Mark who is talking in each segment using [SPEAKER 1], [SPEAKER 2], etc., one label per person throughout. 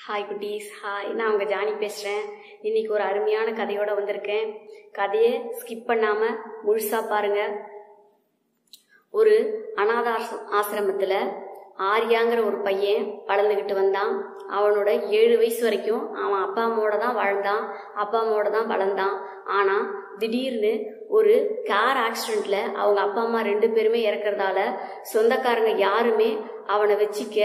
[SPEAKER 1] hi குட்டீஸ் hi நான் உங்கள் ஜானி பேசுகிறேன் இன்னைக்கு ஒரு அருமையான கதையோட வந்திருக்கேன் கதையை ஸ்கிப் பண்ணாமல் முழுசாக பாருங்கள் ஒரு அனாத ஆச- ஆசிரமத்துல ஆரியாங்கிற ஒரு பையன் வளர்ந்துக்கிட்டு வந்தான் அவனோட ஏழு வயசு வரைக்கும் அவன் அப்பா அம்மாவோட தான் வாழ்ந்தான் அப்பா அம்மாவோட தான் வளர்ந்தான் ஆனா திடீர்னு ஒரு கார் ஆக்சிடென்ட்ல அவங்க அப்பா அம்மா ரெண்டு பேருமே இறக்கறதால சொந்தக்காரங்க யாருமே அவனை வச்சிக்க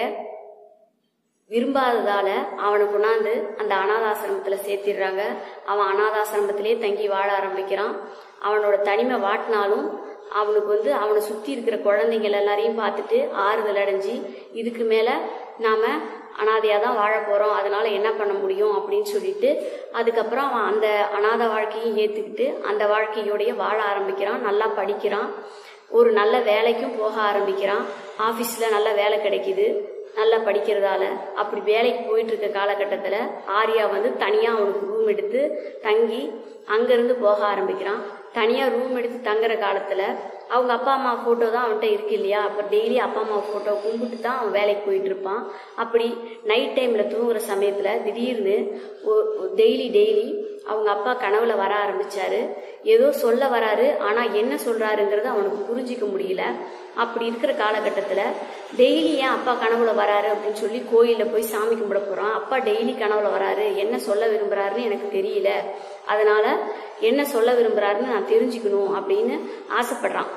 [SPEAKER 1] விரும்பாததால அவனை கொண்டாந்து அந்த அனாதாசிரமத்துல சேர்த்திடுறாங்க அவன் அனாதாசிரமத்திலே தங்கி வாழ ஆரம்பிக்கிறான் அவனோட தனிமை வாட்டினாலும் அவனுக்கு வந்து அவனை சுத்தி இருக்கிற குழந்தைகள் எல்லாரையும் பார்த்துட்டு ஆறுதல் அடைஞ்சு இதுக்கு மேல நாம அனாதையா தான் வாழ போறோம் அதனால என்ன பண்ண முடியும் அப்படின்னு சொல்லிட்டு அதுக்கப்புறம் அவன் அந்த அனாதை வாழ்க்கையும் ஏத்துக்கிட்டு அந்த வாழ்க்கையோடய வாழ ஆரம்பிக்கிறான் நல்லா படிக்கிறான் ஒரு நல்ல வேலைக்கும் போக ஆரம்பிக்கிறான் ஆபீஸ்ல நல்ல வேலை கிடைக்குது நல்லா படிக்கிறதால அப்படி வேலைக்கு போயிட்டு இருக்க காலகட்டத்தில் ஆர்யா வந்து தனியாக அவனுக்கு ரூம் எடுத்து தங்கி அங்கேருந்து போக ஆரம்பிக்கிறான் தனியாக ரூம் எடுத்து தங்குற காலத்தில் அவங்க அப்பா அம்மா ஃபோட்டோ தான் அவன்கிட்ட இருக்கு இல்லையா அப்போ டெய்லி அப்பா அம்மா ஃபோட்டோ கும்பிட்டு தான் அவன் வேலைக்கு போயிட்டு இருப்பான் அப்படி நைட் டைமில் தூங்குற சமயத்தில் திடீர்னு டெய்லி டெய்லி அவங்க அப்பா கனவுல வர ஆரம்பிச்சாரு ஏதோ சொல்ல வராரு ஆனா என்ன சொல்றாருங்கிறது அவனுக்கு புரிஞ்சிக்க முடியல அப்படி இருக்கிற காலகட்டத்துல டெய்லி ஏன் அப்பா கனவுல வராரு அப்படின்னு சொல்லி கோயில்ல போய் சாமி கும்பிட போறான் அப்பா டெய்லி கனவுல வராரு என்ன சொல்ல விரும்புறாருன்னு எனக்கு தெரியல அதனால என்ன சொல்ல விரும்புறாருன்னு நான் தெரிஞ்சுக்கணும் அப்படின்னு ஆசைப்படுறான்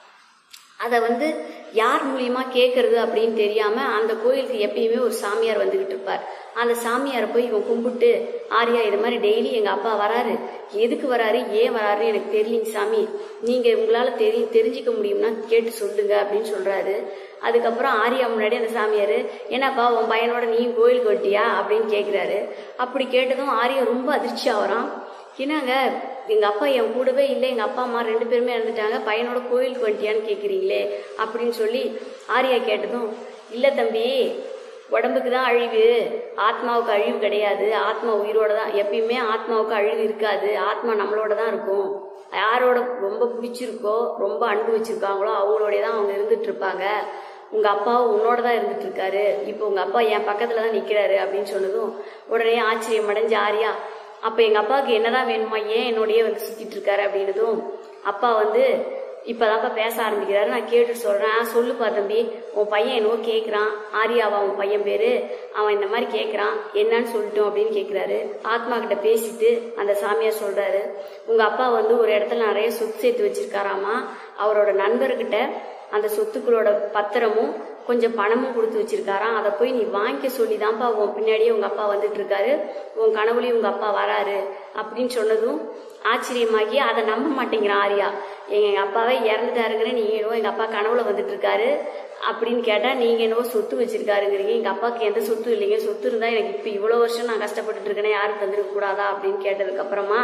[SPEAKER 1] அதை வந்து யார் மூலியமா கேட்கறது அப்படின்னு தெரியாம அந்த கோயிலுக்கு எப்பயுமே ஒரு சாமியார் வந்துகிட்டு இருப்பார் அந்த சாமியாரை போய் இவன் கும்பிட்டு ஆரியா இது மாதிரி டெய்லி எங்க அப்பா வராரு எதுக்கு வராரு ஏன் வராருன்னு எனக்கு தெரியலிங்க சாமி நீங்க உங்களால தெரி தெரிஞ்சுக்க முடியும்னா கேட்டு சொல்லுங்க அப்படின்னு சொல்றாரு அதுக்கப்புறம் ஆரியா முன்னாடி அந்த சாமியார் என்னப்பா உன் பையனோட நீயும் கோயிலுக்கு வந்துட்டியா அப்படின்னு கேட்கிறாரு அப்படி கேட்டதும் ஆரியா ரொம்ப அதிர்ச்சி ஆகுறான் என்னங்க எங்க அப்பா என் கூடவே இல்லை எங்க அப்பா அம்மா ரெண்டு பேருமே இறந்துட்டாங்க பையனோட கோயிலுக்கு வந்துட்டியான்னு கேக்குறீங்களே அப்படின்னு சொல்லி ஆரியா கேட்டதும் இல்ல தம்பி உடம்புக்கு தான் அழிவு ஆத்மாவுக்கு அழிவு கிடையாது ஆத்மா உயிரோட தான் எப்பயுமே ஆத்மாவுக்கு அழிவு இருக்காது ஆத்மா நம்மளோட தான் இருக்கும் யாரோட ரொம்ப பிடிச்சிருக்கோ ரொம்ப அன்பு வச்சிருக்காங்களோ அவங்களோடய தான் அவங்க இருந்துட்டு இருப்பாங்க உங்க அப்பாவும் உன்னோட தான் இருந்துட்டு இருக்காரு இப்போ உங்க அப்பா என் பக்கத்துல தான் நிக்கிறாரு அப்படின்னு சொன்னதும் உடனே ஆச்சரியம் அடைஞ்ச ஆரியா அப்ப எங்க அப்பாவுக்கு என்னதான் வேணுமா ஏன் என்னோடயே வந்து சுத்திட்டு இருக்காரு அப்படின்னதும் அப்பா வந்து இப்பதான்ப்பா பேச ஆரம்பிக்கிறாரு நான் கேட்டு சொல்றேன் "ஆ, சொல்லுப்பா தம்பி உன் பையன் என்னவோ கேக்குறான் ஆரியாவா உன் பையன் பேரு அவன் இந்த மாதிரி கேக்குறான் என்னன்னு சொல்லட்டும் அப்படின்னு கேக்குறாரு ஆத்மா கிட்ட பேசிட்டு அந்த சாமியார் சொல்றாரு உங்க அப்பா வந்து ஒரு இடத்துல நிறைய சொத்து சேர்த்து வச்சிருக்காராமா அவரோட நண்பர்கிட்ட அந்த சொத்துக்களோட பத்திரமும் கொஞ்சம் பணமும் கொடுத்து வச்சிருக்காராம் அதை போய் நீ வாங்கிக்க சொல்லி தான்ப்பா உன் பின்னாடியே உங்க அப்பா வந்துட்டு இருக்காரு உன் கனவுலயும் உங்க அப்பா வராரு அப்படின்னு சொன்னதும் ஆச்சரியமாகி அதை நம்ப மாட்டேங்கிறான் ஆரியா எங்க எங்க அப்பாவே இறந்துட்டாருங்கிற நீங்க என்னவோ எங்க அப்பா கனவுல வந்துட்டு இருக்காரு அப்படின்னு கேட்டா நீங்க என்னவோ சொத்து வச்சிருக்காருங்கிறீங்க எங்க அப்பாவுக்கு எந்த சொத்தும் இல்லைங்க சொத்து இருந்தா எனக்கு இப்ப இவ்வளவு வருஷம் நான் கஷ்டப்பட்டுட்டு இருக்கேனே யாரும் தந்திருக்க கூடாதா அப்படின்னு கேட்டதுக்கு அப்புறமா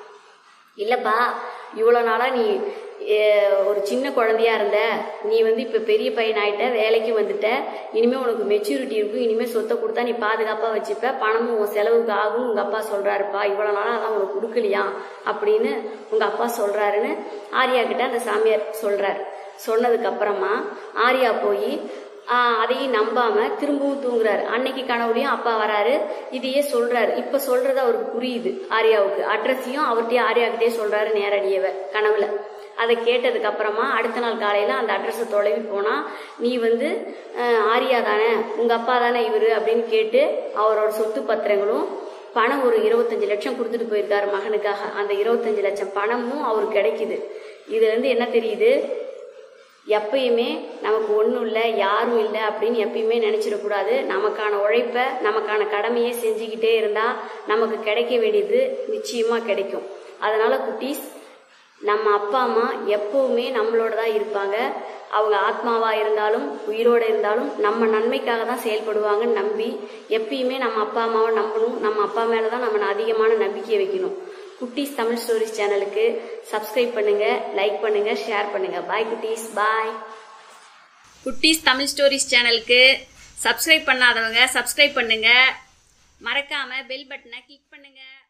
[SPEAKER 1] இல்லப்பா இவ்வளோ நாளா நீ ஏ, ஒரு சின்ன குழந்தையா இருந்த நீ வந்து இப்ப பெரிய பையன் ஆயிட்ட வேலைக்கு வந்துட்ட இனிமே உனக்கு மெச்சூரிட்டி இருக்கும் இனிமே சொத்தை கொடுத்தா நீ பாதுகாப்பா வச்சுப்ப பணமும் உன் செலவுக்கு ஆகும் உங்க அப்பா சொல்றாருப்பா இவ்வளவு நாளா அதான் உனக்கு கொடுக்கலையா அப்படின்னு உங்க அப்பா சொல்றாருன்னு ஆர்யா கிட்ட அந்த சாமியார் சொல்றாரு சொன்னதுக்கு அப்புறமா ஆர்யா போய் ஆஹ் அதையும் நம்பாம திரும்பவும் தூங்குறாரு அன்னைக்கு கனவுலயும் அப்பா வராரு இதையே சொல்றாரு இப்ப சொல்றது அவருக்கு புரியுது ஆர்யாவுக்கு அட்ரஸையும் அவர்கிட்டயே ஆர்யாக்கிட்டே சொல்றாரு நேரடியவ கனவுல அதை கேட்டதுக்கு அப்புறமா அடுத்த நாள் காலையில அந்த அட்ரஸை தொலைவி போனா நீ வந்து அஹ், ஆர்யா தானே உங்க அப்பா தானே இவரு அப்படின்னு கேட்டு அவரோட சொத்து பத்திரங்களும் பணம் ஒரு இருபத்தஞ்சு லட்சம் கொடுத்துட்டு போயிருக்காரு மகனுக்காக அந்த இருபத்தஞ்சு லட்சம் பணமும் அவருக்கு கிடைக்குது இதுல இருந்து என்ன தெரியுது எப்பயுமே நமக்கு ஒன்றும் இல்லை யாரும் இல்லை அப்படின்னு எப்பயுமே நினைச்சிடக்கூடாது நமக்கான உழைப்ப நமக்கான கடமையை செஞ்சுக்கிட்டே இருந்தா நமக்கு கிடைக்க வேண்டியது நிச்சயமா கிடைக்கும் அதனால குட்டீஸ் நம்ம அப்பா அம்மா எப்பவுமே நம்மளோட தான் இருப்பாங்க அவங்க ஆத்மாவா இருந்தாலும் உயிரோட இருந்தாலும் நம்ம நன்மைக்காக தான் செயல்படுவாங்கன்னு நம்பி எப்பயுமே நம்ம அப்பா அம்மாவை நம்பணும் நம்ம அப்பா மேல தான் நம்ம அதிகமான நம்பிக்கை வைக்கணும் குட்டீஸ் தமிழ் ஸ்டோரிஸ் சேனலுக்கு சப்ஸ்கிரைப் பண்ணுங்க லைக் பண்ணுங்க ஷேர் பண்ணுங்க பாய் குட்டீஸ் பாய் குட்டீஸ் தமிழ் ஸ்டோரிஸ் சேனலுக்கு சப்ஸ்கிரைப் பண்ணாதவங்க சப்ஸ்கிரைப் பண்ணுங்க மறக்காம பெல் பட்டனை கிளிக் பண்ணுங்க